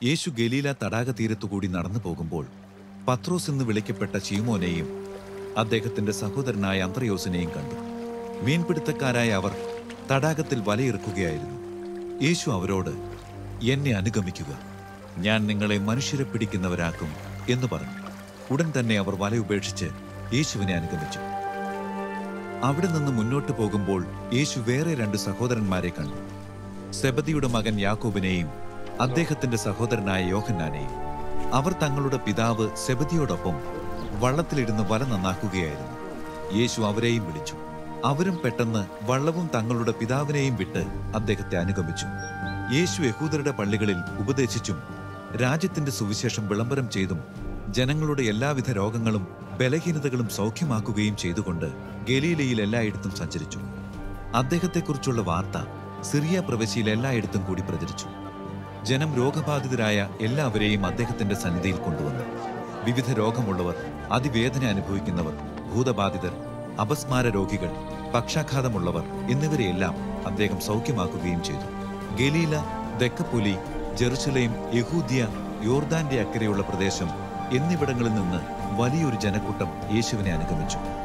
യേശു ഗലീല തടാക തീരത്തുകൂടി നടന്നു പോകുമ്പോൾ പത്രോസ് എന്ന് വിളിക്കപ്പെട്ട ചീമോനെയും അദ്ദേഹത്തിന്റെ സഹോദരനായ അന്ത്രയോസിനെയും കണ്ടു മീൻപിടുത്തക്കാരായ അവർ തടാകത്തിൽ വലയിറക്കുകയായിരുന്നു യേശു അവരോട് എന്നെ അനുഗമിക്കുക ഞാൻ നിങ്ങളെ മനുഷ്യരെ പിടിക്കുന്നവരാക്കും എന്ന് പറഞ്ഞു ഉടൻ തന്നെ അവർ വല ഉപേക്ഷിച്ച് യേശുവിനെ അനുഗമിച്ചു അവിടെ നിന്ന് മുന്നോട്ട് പോകുമ്പോൾ യേശു വേറെ രണ്ട് സഹോദരന്മാരെ കണ്ടു സെബദിയുടെ മകൻ യാക്കോബിനെയും അദ്ദേഹത്തിന്റെ സഹോദരനായ യോഹന്നാനെയും അവർ തങ്ങളുടെ പിതാവ് സെബദിയോടൊപ്പം വള്ളത്തിലിരുന്ന് വല നന്നാക്കുകയായിരുന്നു യേശു അവരെയും വിളിച്ചു അവരും പെട്ടെന്ന് വള്ളവും തങ്ങളുടെ പിതാവിനെയും വിട്ട് അദ്ദേഹത്തെ അനുഗമിച്ചു യേശു യഹൂദരുടെ പള്ളികളിൽ ഉപദേശിച്ചും രാജ്യത്തിന്റെ സുവിശേഷം വിളംബരം ചെയ്തും ജനങ്ങളുടെ എല്ലാവിധ രോഗങ്ങളും ബലഹീനതകളും സൗഖ്യമാക്കുകയും ചെയ്തുകൊണ്ട് ഗലീലയിൽ എല്ലായിടത്തും സഞ്ചരിച്ചു അദ്ദേഹത്തെക്കുറിച്ചുള്ള വാർത്ത സിറിയ പ്രവശ്യയിൽ എല്ലായിടത്തും കൂടി പ്രചരിച്ചു ജനം രോഗബാധിതരായ എല്ലാവരെയും അദ്ദേഹത്തിന്റെ സന്നിധിയിൽ കൊണ്ടുവന്നു വിവിധ രോഗമുള്ളവർ അതിവേദന അനുഭവിക്കുന്നവർ ഭൂതബാധിതർ അപസ്മാര രോഗികൾ പക്ഷാഘാതമുള്ളവർ എന്നിവരെയെല്ലാം അദ്ദേഹം സൗഖ്യമാക്കുകയും ചെയ്തു ഗലീല ദക്കപ്പുലി ജെറുസലേം യഹൂദ്യ യോർദാന്റെ അക്കരെയുള്ള പ്രദേശം എന്നിവിടങ്ങളിൽ നിന്ന് വലിയൊരു ജനക്കൂട്ടം യേശുവിനെ അനുഗമിച്ചു